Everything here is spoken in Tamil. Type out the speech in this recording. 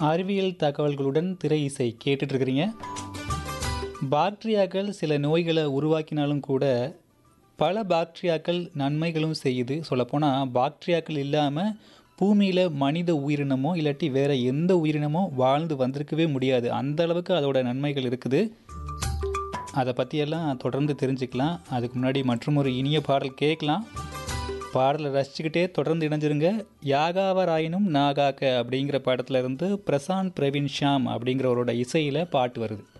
அறிவியல் தகவல்களுடன் திரை இசை கேட்டுட்டு இருக்கிறீங்க பாக்டீரியாக்கள் சில நோய்களை உருவாக்கினாலும் கூட பல பாக்டீரியாக்கள் நன்மைகளும் செய்யுது சொல்லப்போனால் பாக்டீரியாக்கள் இல்லாமல் பூமியில் மனித உயிரினமோ இல்லாட்டி வேறு எந்த உயிரினமோ வாழ்ந்து வந்திருக்கவே முடியாது அந்த அளவுக்கு அதோட நன்மைகள் இருக்குது அதை பற்றியெல்லாம் தொடர்ந்து தெரிஞ்சுக்கலாம் அதுக்கு முன்னாடி மற்றும் ஒரு இனிய பாடல் கேட்கலாம் பாடலை ரசிச்சுக்கிட்டே தொடர்ந்து இணைஞ்சிருங்க யாகாவராயினும் நாகாக்க அப்படிங்கிற படத்துல இருந்து பிரசாந்த் பிரவீன் ஷாம் அப்படிங்கிறவரோட இசையில் பாட்டு வருது